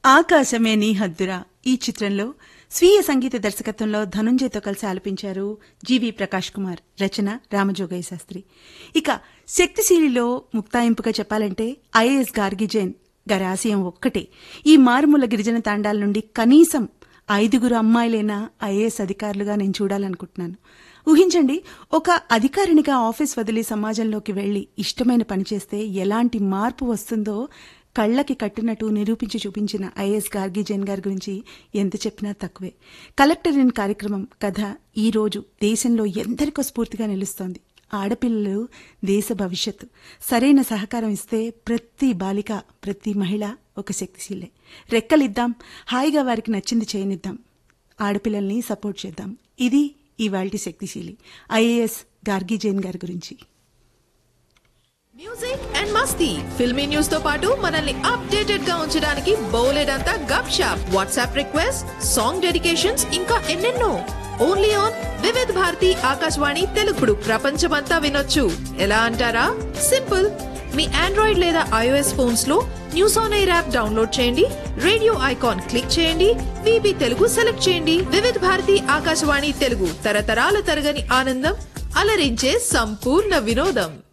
ఆకాశమే నీ హద్దురా ఈ చిత్రంలో స్వీయ సంగీత దర్శకత్వంలో ధనుంజయ్తో కలిసి ఆలపించారు జీవి ప్రకాష్ కుమార్ రచన రామజోగయ్య శాస్త్రి ఇక శక్తిశీలిలో ముక్తాయింపుగా చెప్పాలంటే ఐఏఎస్ గార్గి జైన్ గారి ఆశయం ఒక్కటే ఈ మారుమూల గిరిజన తాండాల నుండి కనీసం ఐదుగురు అమ్మాయిలైనా ఐఏఎస్ అధికారులుగా నేను చూడాలనుకుంటున్నాను ఊహించండి ఒక అధికారినిగా ఆఫీస్ వదిలి సమాజంలోకి వెళ్లి ఇష్టమైన పని చేస్తే ఎలాంటి మార్పు వస్తుందో కళ్ళకి కట్టినట్టు నిరూపించి చూపించిన ఐఎస్ గార్గి జైన్ గారి గురించి ఎంత చెప్పినా తక్కువే కలెక్టర్ ఇన్ కార్యక్రమం కథ ఈ రోజు దేశంలో ఎందరికో స్ఫూర్తిగా నిలుస్తోంది ఆడపిల్లలు దేశ భవిష్యత్తు సరైన సహకారం ఇస్తే ప్రతి బాలిక ప్రతి మహిళ ఒక శక్తిశీలే రెక్కలిద్దాం హాయిగా వారికి నచ్చింది చేయనిద్దాం ఆడపిల్లల్ని సపోర్ట్ చేద్దాం ఇది ఇవాల్టి శక్తిశీలి ఐఏఎస్ గార్గి జైన్ గారి గురించి మ్యూజిక్ అండ్ మస్తీ ఫిల్మీ న్యూస్ తో పాటు మనల్ని అప్డేటెడ్ గా ఉంచడానికి బోలెడంతా Gupshup WhatsApp request song dedications ఇంకా ఎన్నెన్నో ఓన్లీ ఆన్ వివిధ్ భారతి ఆకాశవాణి తెలుగుడు ప్రపంచమంతా వినొచ్చు ఎలా అంటారా సింపుల్ మీ ఆండ్రాయిడ్ లేదా ఐఓఎస్ ఫోన్స్ లో news on air app download చేయండి రేడియో ఐకాన్ క్లిక్ చేయండి విబి తెలుగు సెలెక్ట్ చేయండి వివిధ్ భారతి ఆకాశవాణి తెలుగు తరతరాల తరగని ఆనందం అలరించే సంపూర్ణ వినోదం